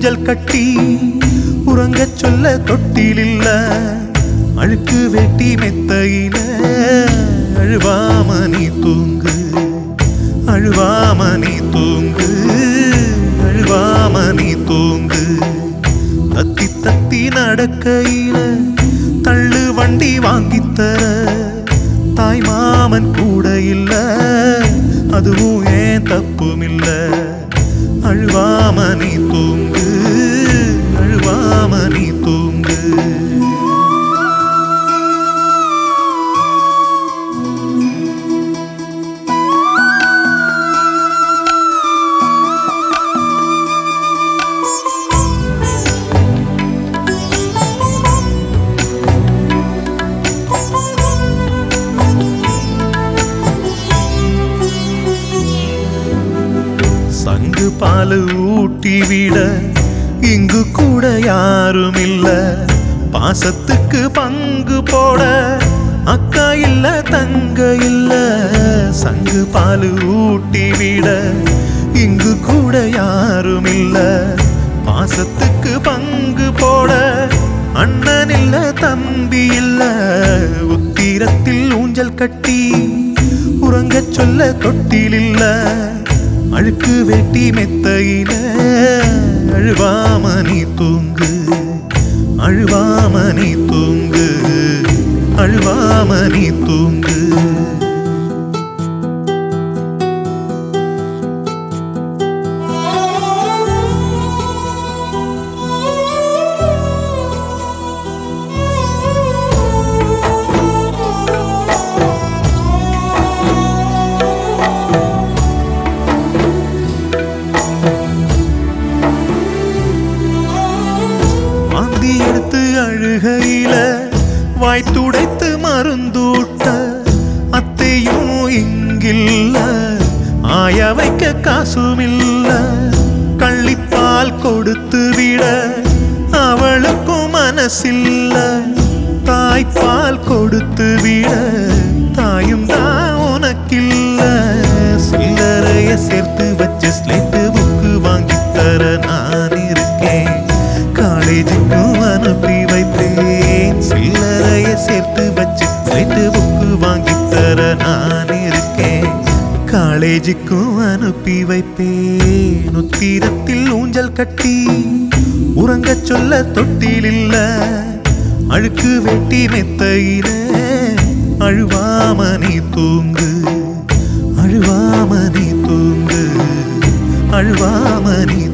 ஊஞ்சல் கட்டி உறங்கச் சொல்ல தொட்டில் இல்ல அழுக்கு வெட்டி மெத்தையில அழுவாம நீ தூங்கு அழுவாம நீ தூங்கு அழுவாம நீ தூங்கு தத்தி தத்தி நடக்கையில தள்ளு வண்டி வாங்கித்தர தாய் மாமன் கூட இல்ல அதுவும் ஏன் தப்புமில்ல அழுவாம நீ தூங்கு அழுவாம நீ தூங்கு சங்கு பாலு ஊட்டி விட இங்கு கூட யாரும் இல்ல பாசத்துக்கு பங்கு போட அக்கா இல்ல தங்க இல்ல சங்கு பாலு ஊட்டி விட இங்கு கூட யாரும் இல்ல பாசத்துக்கு பங்கு போட அண்ணன் இல்ல தம்பி இல்ல உத்திரத்தில் ஊஞ்சல் கட்டி உறங்கச் சொல்ல தொட்டில் இல்ல அழுக்கு வெட்டி மெத்தையில அழுவாம நீ தூங்கு அழுவாம நீ தூங்கு அழுவாம நீ தூங்கு வாந்தி எடுத்து அழுகையில வாய் துடைத்து மருந்தூட்ட அத்தையும் இங்கில்ல ஆய வைக்க காசும் இல்ல கள்ளிப்பால் கொடுத்து விட அவளுக்கும் மனசில்ல தாய்ப்பால் கொடுத்து விட தாயும் தான் உனக்கில்ல சில்லறைய சேர்த்து வச்ச ஸ்லேட்டு புக்கு வாங்கி தர நான் இருக்கேன் காலேஜுக்கும் அனுப்பி வைப்பேன் சில்லறைய சேர்த்து வச்சு ஸ்லேட்டு புக்கு வாங்கி தர நான் இருக்கேன் காலேஜுக்கும் அனுப்பி வைப்பேன் உத்திரத்தில் ஊஞ்சல் கட்டி உறங்கச் சொல்ல தொட்டில் இல்ல அழுக்கு வெட்டி மெத்தையில அழுவாம நீ தூங்கு அழுவாம நீ தூங்கு அழுவாம நீ